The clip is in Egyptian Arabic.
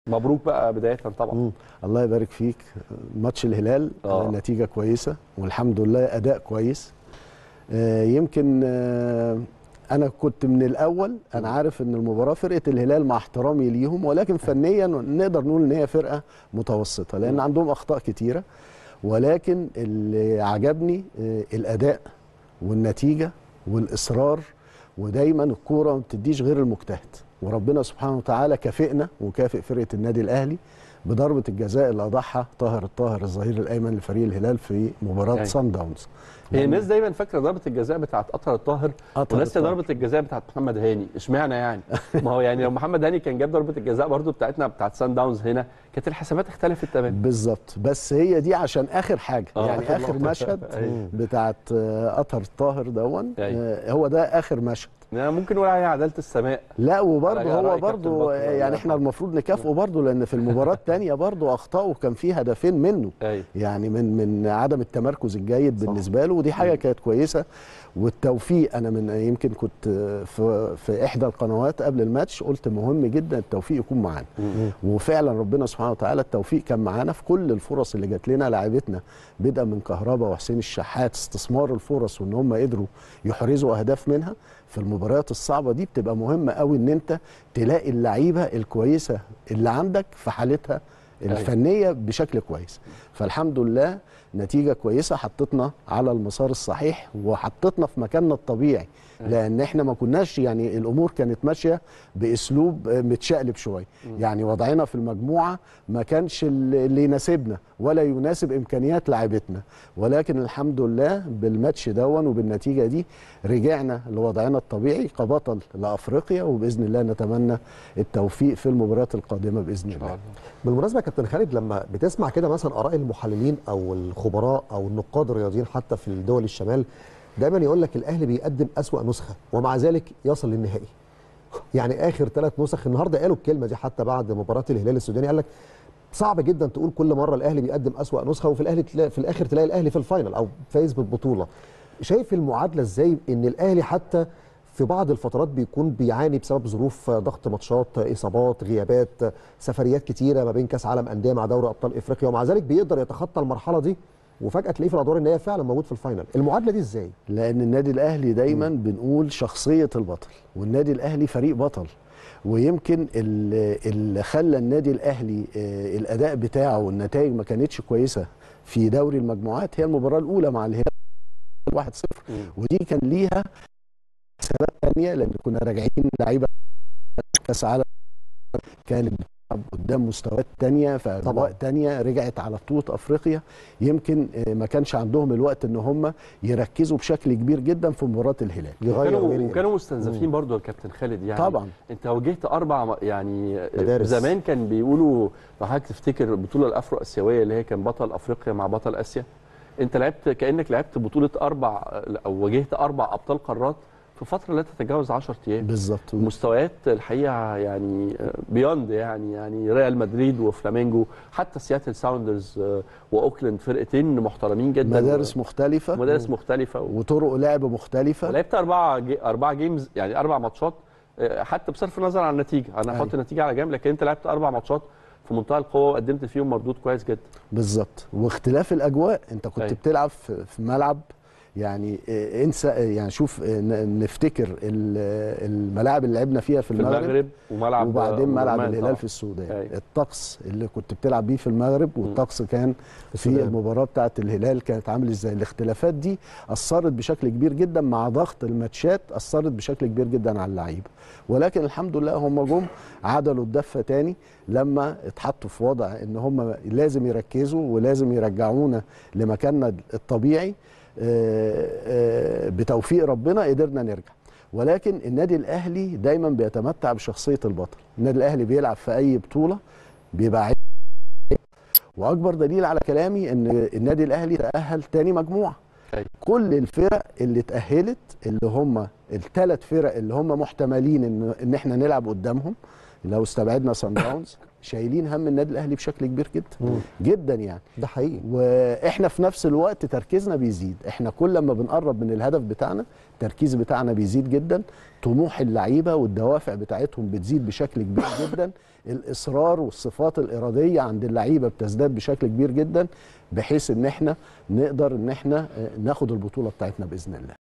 مبروك بقى بدايه طبعا مم. الله يبارك فيك ماتش الهلال آه. نتيجه كويسه والحمد لله اداء كويس آه، يمكن آه، انا كنت من الاول انا عارف ان المباراه فرقه الهلال مع احترامي ليهم ولكن فنيا نقدر نقول ان هي فرقه متوسطه لان عندهم اخطاء كتيره ولكن اللي عجبني آه، الاداء والنتيجه والاصرار ودايما الكوره ما بتديش غير المجتهد وربنا سبحانه وتعالى كافئنا وكافئ فرقه النادي الاهلي بضربه الجزاء اللي اضحى طاهر الطاهر الظهير الايمن لفريق الهلال في مباراه أيوة. سان داونز هي الناس دايما فاكره ضربه الجزاء بتاعت اطهر الطاهر أطهر وناس الطاهر. ضربه الجزاء بتاعت محمد هاني اشمعنى يعني ما هو يعني لو محمد هاني كان جاب ضربه الجزاء برضو بتاعتنا بتاعت سان داونز هنا كانت الحسابات اختلفت تماما بالظبط بس هي دي عشان اخر حاجه آه، يعني آخر اخر لقطة. مشهد أيوة. بتاعت آه، اطهر الطاهر دون أيوة. آه، هو ده اخر مشهد يعني ممكن نقول عليها عداله السماء لا وبرضه على هو رأي كابتن برضه بكر، الله يعني احنا يرحمه. المفروض نكافئه برضه لان في المباراه الثانيه برضه اخطاءه كان فيه هدفين منه ايوه يعني من من عدم التمركز الجيد بالنسبه له ودي حاجه كانت كويسه والتوفيق انا من يمكن كنت في في احدى القنوات قبل الماتش قلت مهم جدا التوفيق يكون معانا وفعلا ربنا سبحانه وتعالى التوفيق كان معانا في كل الفرص اللي جات لنا لاعبتنا بدءا من كهربا وحسين الشحات استثمار الفرص وان هم قدروا يحرزوا اهداف منها في المباريات الصعبه دي بتبقى مهمه قوي ان انت تلاقي اللعيبه الكويسه اللي عندك في حالتها الفنيه بشكل كويس فالحمد لله نتيجه كويسه حطتنا على المسار الصحيح وحطتنا في مكاننا الطبيعي لان احنا ما كناش يعني الامور كانت ماشيه باسلوب آه، متشقلب شويه يعني وضعنا في المجموعه ما كانش اللي اللي يناسبنا ولا يناسب امكانيات لاعبتنا ولكن الحمد لله بالماتش دون وبالنتيجه دي رجعنا لوضعنا الطبيعي كبطل لافريقيا وباذن الله نتمنى التوفيق في المباريات القادمه باذن الله بالمناسبه يا كابتن خالد لما بتسمع كده مثلا اراء المحللين او الخبراء او النقاد الرياضيين حتى في الدول الشمال دايما يقول لك الاهلي بيقدم اسوا نسخه ومع ذلك يصل للنهائي يعني اخر ثلاث نسخ النهارده قالوا الكلمه دي حتى بعد مباراه الهلال السوداني قال لك صعب جدا تقول كل مره الاهلي بيقدم اسوا نسخه وفي الاهلي تلاقي في الاخر تلاقي الاهلي في الفاينل او فايز بالبطوله شايف المعادله ازاي ان الاهلي حتى في بعض الفترات بيكون بيعاني بسبب ظروف ضغط ماتشات اصابات غيابات سفريات كتيره ما بين كاس عالم انديه مع دوري ابطال افريقيا ومع ذلك بيقدر يتخطى المرحله دي وفجاه تلاقيه في الادوار النهائيه فعلا موجود في الفاينل المعادله دي ازاي لان النادي الاهلي دايما بنقول شخصيه البطل والنادي الاهلي فريق بطل ويمكن ال- اللي خلى النادي الاهلي آه، الاداء بتاعه والنتائج ما كانتش كويسه في دوري المجموعات هي المباراه الاولى مع الهلال 1-0 ودي كان ليها سبب ثانيه لان كنا راجعين لعيبه كاس عالم كانت بتلعب قدام مستويات تانية في طبعاً. اجواء تانية رجعت على بطوله افريقيا يمكن آه، ما كانش عندهم الوقت ان هم يركزوا بشكل كبير جدا في مباراه الهلال يغير وكانوا, وينقل. وكانوا مستنزفين برضو يا كابتن خالد يعني طبعا انت واجهت اربع م- يعني مدارس. زمان كان بيقولوا لو حضرتك تفتكر البطوله الافرو اسيويه اللي هي كان بطل افريقيا مع بطل اسيا انت لعبت كانك لعبت بطوله اربع او واجهت اربع ابطال قارات في فتره لا تتجاوز 10 ايام بالظبط مستويات الحقيقه يعني بيوند يعني يعني ريال مدريد وفلامينجو حتى سياتل ساوندرز آه، واوكلاند فرقتين محترمين جدا مدارس مختلفه مدارس مختلفه و... وطرق لعب مختلفه ولعبت اربعه جي... اربعه جيمز يعني اربع ماتشات آه، حتى بصرف النظر عن النتيجه انا هحط أيوة. النتيجه على جنب لكن انت لعبت اربع ماتشات في منتهى القوه وقدمت فيهم مردود كويس جدا بالظبط واختلاف الاجواء انت كنت أيوة. بتلعب في في ملعب يعني آه، انسى آه، يعني شوف آه، ن- نفتكر ال- آه، الملاعب اللي لعبنا فيها في في المغرب, المغرب وملعب وبعدين ملعب عمان الهلال طبعاً. في السودان أيوة. الطقس اللي كنت بتلعب بيه في المغرب والطقس كان في السودان. المباراه بتاعه الهلال كانت عامل ازاي الاختلافات دي اثرت بشكل كبير جدا مع ضغط الماتشات اثرت بشكل كبير جدا على اللعيبه ولكن الحمد لله هم جم عدلوا الدفه تاني لما اتحطوا في وضع ان هم لازم يركزوا ولازم يرجعونا لمكاننا الطبيعي آه، آه، بتوفيق ربنا قدرنا نرجع ولكن النادي الاهلي دايما بيتمتع بشخصيه البطل النادي الاهلي بيلعب في اي بطوله بيبقى عايز واكبر دليل على كلامي ان النادي الاهلي تاهل تاني مجموعه أيوة. كل الفرق اللي اتاهلت اللي هم الثلاث فرق اللي هم محتملين ان ان احنا نلعب قدامهم لو استبعدنا سان داونز شايلين هم النادي الاهلي بشكل كبير جدا جدا يعني ده حقيقي واحنا في نفس الوقت تركيزنا بيزيد احنا كل ما بنقرب من الهدف بتاعنا التركيز بتاعنا بيزيد جدا طموح اللعيبه والدوافع بتاعتهم بتزيد بشكل كبير جدا الاصرار والصفات الاراديه عند اللعيبه بتزداد بشكل كبير جدا بحيث ان احنا نقدر ان احنا آه، ناخد البطوله بتاعتنا باذن الله